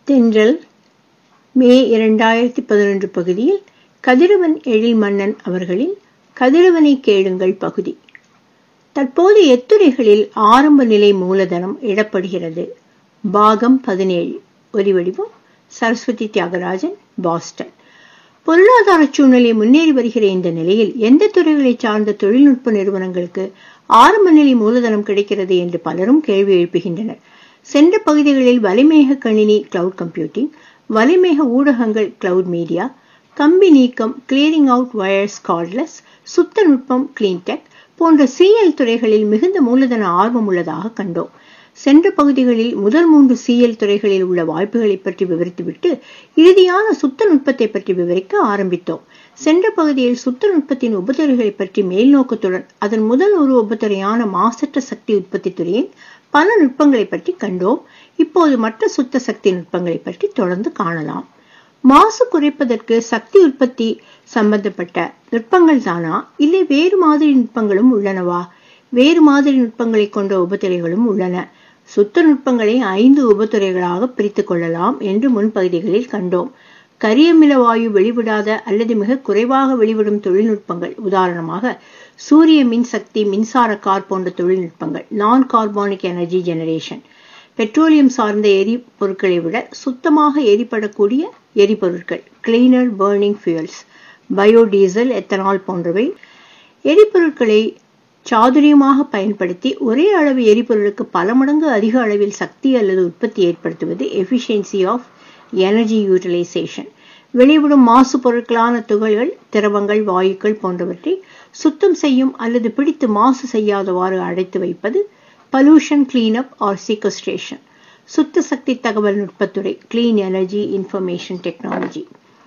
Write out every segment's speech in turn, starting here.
தென்றல் மே இரண்டாயிரத்தி பதினொன்று பகுதியில் கதிரவன் எழில் மன்னன் அவர்களின் கதிரவனை கேளுங்கள் பகுதி தற்போது எத்துறைகளில் ஆரம்ப நிலை மூலதனம் இடப்படுகிறது பாகம் பதினேழு ஒலிவடிவம் சரஸ்வதி தியாகராஜன் பாஸ்டன் பொருளாதார சூழ்நிலை முன்னேறி வருகிற இந்த நிலையில் எந்த துறைகளை சார்ந்த தொழில்நுட்ப நிறுவனங்களுக்கு ஆரம்ப நிலை மூலதனம் கிடைக்கிறது என்று பலரும் கேள்வி எழுப்புகின்றனர் சென்ற பகுதிகளில் வலிமேக கணினி கிளவுட் கம்ப்யூட்டிங் வலிமேக ஊடகங்கள் கிளவுட் மீடியா கம்பி நீக்கம் கிளியரிங் அவுட் வயர்ஸ் கார்ட்லெஸ் சுத்த நுட்பம் கிளீன்டெக் போன்ற சிஎல் துறைகளில் மிகுந்த மூலதன ஆர்வம் உள்ளதாக கண்டோம் சென்ற பகுதிகளில் முதல் மூன்று சிஎல் துறைகளில் உள்ள வாய்ப்புகளை பற்றி விவரித்துவிட்டு இறுதியான சுத்த நுட்பத்தை பற்றி விவரிக்க ஆரம்பித்தோம் சென்ற பகுதியில் சுத்த நுட்பத்தின் உபத்துறைகளை பற்றி மேல் நோக்கத்துடன் அதன் முதல் ஒரு உபத்துறையான மாசற்ற சக்தி உற்பத்தி துறையின் பல நுட்பங்களை பற்றி கண்டோம் இப்போது மற்ற சுத்த சக்தி நுட்பங்களை பற்றி தொடர்ந்து காணலாம் மாசு குறைப்பதற்கு சக்தி உற்பத்தி சம்பந்தப்பட்ட நுட்பங்கள் தானா இல்லை வேறு மாதிரி நுட்பங்களும் உள்ளனவா வேறு மாதிரி நுட்பங்களை கொண்ட உபத்துறைகளும் உள்ளன சுத்த நுட்பங்களை ஐந்து உபத்துறைகளாக பிரித்துக் கொள்ளலாம் என்று முன்பகுதிகளில் கண்டோம் கரியமில வாயு வெளிவிடாத அல்லது மிக குறைவாக வெளிவிடும் தொழில்நுட்பங்கள் உதாரணமாக சூரிய மின்சக்தி மின்சார கார் போன்ற தொழில்நுட்பங்கள் நான் கார்பானிக் எனர்ஜி ஜெனரேஷன் பெட்ரோலியம் சார்ந்த எரிபொருட்களை விட சுத்தமாக எரிபடக்கூடிய எரிபொருட்கள் cleaner burning fuels biodiesel ethanol போன்றவை எரிபொருட்களை சாதுரியமாக பயன்படுத்தி ஒரே அளவு எரிபொருளுக்கு பல மடங்கு அதிக அளவில் சக்தி அல்லது உற்பத்தி ஏற்படுத்துவது எஃபிஷியன்சி ஆஃப் எனர்ஜி யூட்டிலைசேஷன் வெளிவிடும் மாசு பொருட்களான துகள்கள் திரவங்கள் வாயுக்கள் போன்றவற்றை சுத்தம் செய்யும் அல்லது பிடித்து மாசு செய்யாதவாறு அடைத்து வைப்பது பல்யூஷன் கிளீனப் ஆர் சீக்கஸ்ட்ரேஷன் சுத்த சக்தி தகவல் நுட்பத்துறை கிளீன் எனர்ஜி இன்ஃபர்மேஷன் டெக்னாலஜி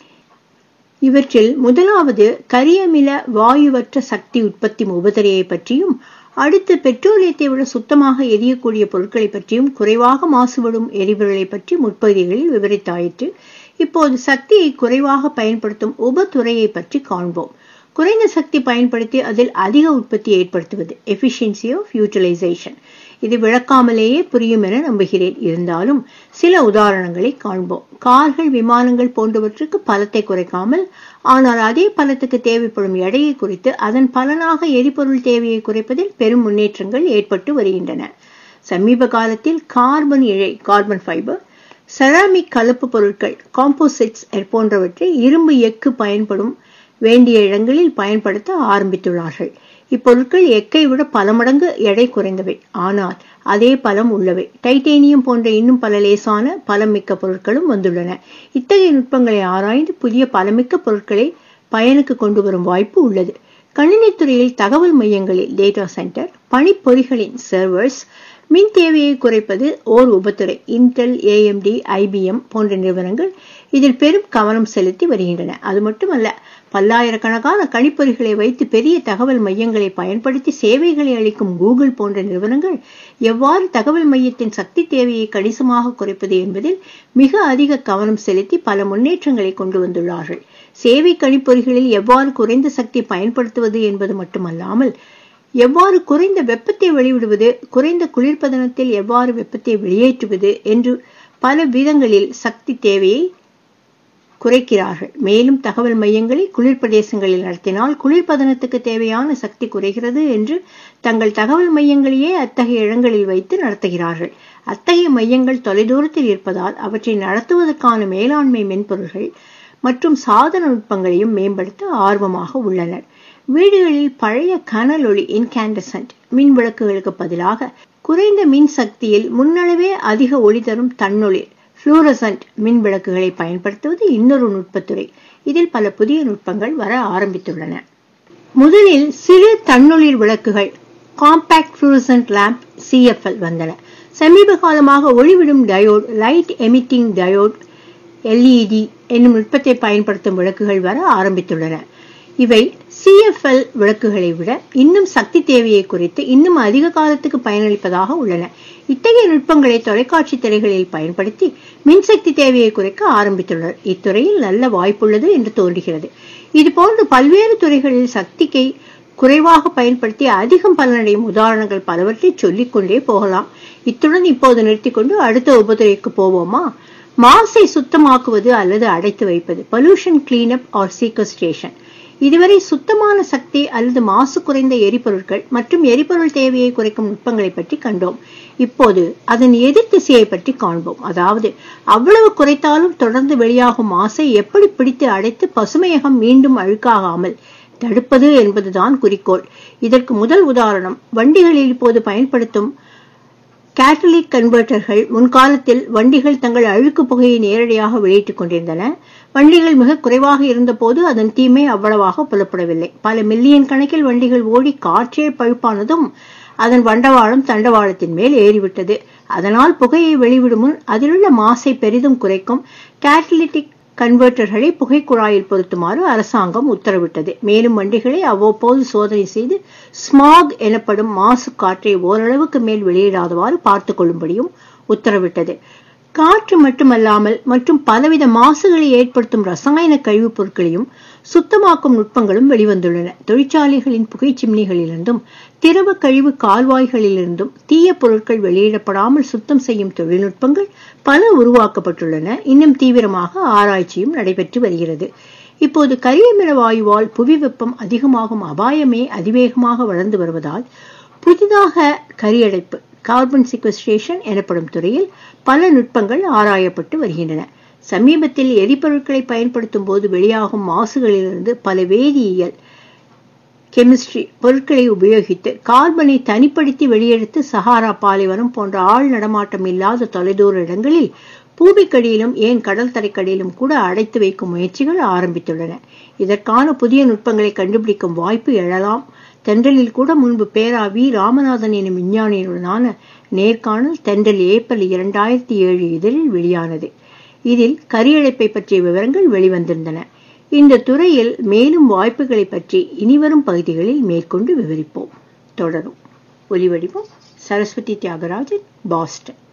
இவற்றில் முதலாவது கரியமில வாயுவற்ற சக்தி உற்பத்தி உபதரையை பற்றியும் அடுத்து பெட்ரோலியத்தை விட சுத்தமாக எரியக்கூடிய பொருட்களை பற்றியும் குறைவாக மாசுபடும் எரிபொருளை பற்றி முற்பகுதிகளில் விவரித்தாயிற்று இப்போது சக்தியை குறைவாக பயன்படுத்தும் உபத்துறையை பற்றி காண்போம் குறைந்த சக்தி பயன்படுத்தி அதில் அதிக உற்பத்தி ஏற்படுத்துவது எஃபிஷியன்சி ஆஃப் யூட்டிலைசேஷன் இது விளக்காமலேயே புரியும் என நம்புகிறேன் இருந்தாலும் சில உதாரணங்களை காண்போம் கார்கள் விமானங்கள் போன்றவற்றுக்கு பலத்தை குறைக்காமல் ஆனால் அதே பலத்துக்கு தேவைப்படும் எடையை குறித்து அதன் பலனாக எரிபொருள் தேவையை குறைப்பதில் பெரும் முன்னேற்றங்கள் ஏற்பட்டு வருகின்றன சமீப காலத்தில் கார்பன் இழை கார்பன் ஃபைபர் செராமிக் கலப்பு பொருட்கள் காம்போசிட்ஸ் போன்றவற்றை இரும்பு எக்கு பயன்படும் வேண்டிய இடங்களில் பயன்படுத்த ஆரம்பித்துள்ளார்கள் இப்பொருட்கள் எக்கை விட பல மடங்கு எடை குறைந்தவை ஆனால் அதே பலம் உள்ளவை டைட்டேனியம் போன்ற இன்னும் பல லேசான பலமிக்க பொருட்களும் வந்துள்ளன இத்தகைய நுட்பங்களை ஆராய்ந்து புதிய பலமிக்க பொருட்களை பயனுக்கு கொண்டு வரும் வாய்ப்பு உள்ளது கணினித்துறையில் தகவல் மையங்களில் டேட்டா சென்டர் பணிப்பொறிகளின் சர்வர்ஸ் மின் தேவையை குறைப்பது ஓர் உபத்துறை இன்டெல் ஏஎம்டி ஐபிஎம் போன்ற நிறுவனங்கள் இதில் பெரும் கவனம் செலுத்தி வருகின்றன அது மட்டுமல்ல பல்லாயிரக்கணக்கான கணிப்பொறிகளை வைத்து பெரிய தகவல் மையங்களை பயன்படுத்தி சேவைகளை அளிக்கும் கூகுள் போன்ற நிறுவனங்கள் எவ்வாறு தகவல் மையத்தின் சக்தி தேவையை கணிசமாக குறைப்பது என்பதில் மிக அதிக கவனம் செலுத்தி பல முன்னேற்றங்களை கொண்டு வந்துள்ளார்கள் சேவை கணிப்பொறிகளில் எவ்வாறு குறைந்த சக்தி பயன்படுத்துவது என்பது மட்டுமல்லாமல் எவ்வாறு குறைந்த வெப்பத்தை வெளிவிடுவது குறைந்த குளிர்பதனத்தில் எவ்வாறு வெப்பத்தை வெளியேற்றுவது என்று பல விதங்களில் சக்தி தேவையை குறைக்கிறார்கள் மேலும் தகவல் மையங்களை குளிர் பிரதேசங்களில் நடத்தினால் குளிர்பதனத்துக்கு தேவையான சக்தி குறைகிறது என்று தங்கள் தகவல் மையங்களையே அத்தகைய இடங்களில் வைத்து நடத்துகிறார்கள் அத்தகைய மையங்கள் தொலைதூரத்தில் இருப்பதால் அவற்றை நடத்துவதற்கான மேலாண்மை மென்பொருள்கள் மற்றும் சாதன நுட்பங்களையும் மேம்படுத்த ஆர்வமாக உள்ளனர் வீடுகளில் பழைய கனல் ஒளி இன்கேண்டசன்ட் மின் விளக்குகளுக்கு பதிலாக குறைந்த மின் சக்தியில் முன்னளவே அதிக ஒளி தரும் தன்னொளி புளூரசன்ட் மின் விளக்குகளை பயன்படுத்துவது இன்னொரு நுட்பத்துறை இதில் பல புதிய நுட்பங்கள் வர ஆரம்பித்துள்ளன முதலில் சிறு தன்னொளிர் விளக்குகள் காம்பாக்ட் புளூரசன்ட் லேம்ப் சிஎஃப்எல் வந்தன சமீப காலமாக ஒளிவிடும் diode light emitting diode LED என்னும் நுட்பத்தை பயன்படுத்தும் விளக்குகள் வர ஆரம்பித்துள்ளன இவை சிஎஃப்எல் விளக்குகளை விட இன்னும் சக்தி தேவையை குறித்து இன்னும் அதிக காலத்துக்கு பயனளிப்பதாக உள்ளன இத்தகைய நுட்பங்களை தொலைக்காட்சி திரைகளில் பயன்படுத்தி மின்சக்தி தேவையை குறைக்க ஆரம்பித்துள்ளனர் இத்துறையில் நல்ல வாய்ப்புள்ளது என்று தோன்றுகிறது இதுபோன்று பல்வேறு துறைகளில் சக்தியை குறைவாக பயன்படுத்தி அதிகம் பலனடையும் உதாரணங்கள் பலவற்றை சொல்லிக் கொண்டே போகலாம் இத்துடன் இப்போது நிறுத்திக்கொண்டு அடுத்த உபதுறைக்கு போவோமா மாசை சுத்தமாக்குவது அல்லது அடைத்து வைப்பது பொல்யூஷன் கிளீனப் ஆர் சீக்கஸ்ட்ரேஷன் இதுவரை சுத்தமான சக்தி அல்லது மாசு குறைந்த எரிபொருட்கள் மற்றும் எரிபொருள் தேவையை குறைக்கும் நுட்பங்களை பற்றி கண்டோம் இப்போது அதன் எதிர் திசையை பற்றி காண்போம் அதாவது அவ்வளவு குறைத்தாலும் தொடர்ந்து வெளியாகும் மாசை எப்படி பிடித்து அடைத்து பசுமையகம் மீண்டும் அழுக்காகாமல் தடுப்பது என்பதுதான் குறிக்கோள் இதற்கு முதல் உதாரணம் வண்டிகளில் இப்போது பயன்படுத்தும் கேட்டலிக் கன்வெர்ட்டர்கள் முன்காலத்தில் வண்டிகள் தங்கள் அழுக்கு புகையை நேரடியாக வெளியிட்டுக் கொண்டிருந்தன வண்டிகள் மிக குறைவாக இருந்தபோது அதன் தீமை அவ்வளவாக புலப்படவில்லை பல மில்லியன் கணக்கில் வண்டிகள் ஓடி காற்றே பழுப்பானதும் அதன் வண்டவாளம் தண்டவாளத்தின் மேல் ஏறிவிட்டது அதனால் புகையை வெளிவிடும் முன் அதிலுள்ள மாசை பெரிதும் குறைக்கும் கேட்டலிட்டிக் கன்வெர்ட்டர்களை புகைக்குழாயில் பொருத்துமாறு அரசாங்கம் உத்தரவிட்டது மேலும் வண்டிகளை அவ்வப்போது சோதனை செய்து ஸ்மாக் எனப்படும் மாசு காற்றை ஓரளவுக்கு மேல் வெளியிடாதவாறு பார்த்துக் கொள்ளும்படியும் உத்தரவிட்டது காற்று மட்டுமல்லாமல் மற்றும் பலவித மாசுகளை ஏற்படுத்தும் ரசாயன கழிவுப் பொருட்களையும் சுத்தமாக்கும் நுட்பங்களும் வெளிவந்துள்ளன தொழிற்சாலைகளின் புகைச்சிம்னிகளிலிருந்தும் திரவ கழிவு கால்வாய்களிலிருந்தும் தீய பொருட்கள் வெளியிடப்படாமல் சுத்தம் செய்யும் தொழில்நுட்பங்கள் பல உருவாக்கப்பட்டுள்ளன இன்னும் தீவிரமாக ஆராய்ச்சியும் நடைபெற்று வருகிறது இப்போது கரியமில வாயுவால் புவி வெப்பம் அதிகமாகும் அபாயமே அதிவேகமாக வளர்ந்து வருவதால் புதிதாக கரியடைப்பு கார்பன் சிக்வஸ்ட்ரேஷன் எனப்படும் துறையில் பல நுட்பங்கள் ஆராயப்பட்டு வருகின்றன சமீபத்தில் எரிபொருட்களை பயன்படுத்தும் போது வெளியாகும் மாசுகளிலிருந்து பல வேதியியல் கெமிஸ்ட்ரி பொருட்களை உபயோகித்து கார்பனை தனிப்படுத்தி வெளியெடுத்து சஹாரா பாலைவனம் போன்ற ஆள் நடமாட்டம் இல்லாத தொலைதூர இடங்களில் பூமிக்கடியிலும் ஏன் கடல் தரைக்கடியிலும் கூட அடைத்து வைக்கும் முயற்சிகள் ஆரம்பித்துள்ளன இதற்கான புதிய நுட்பங்களை கண்டுபிடிக்கும் வாய்ப்பு எழலாம் தென்றலில் கூட முன்பு பேரா வி ராமநாதன் எனும் விஞ்ஞானியுடனான நேர்காணல் தென்றல் ஏப்ரல் இரண்டாயிரத்தி ஏழு இதழில் வெளியானது இதில் கரியழைப்பை பற்றிய விவரங்கள் வெளிவந்திருந்தன இந்த துறையில் மேலும் வாய்ப்புகளை பற்றி இனிவரும் பகுதிகளில் மேற்கொண்டு விவரிப்போம் தொடரும் ஒலிவடிவம் சரஸ்வதி தியாகராஜன் பாஸ்டன்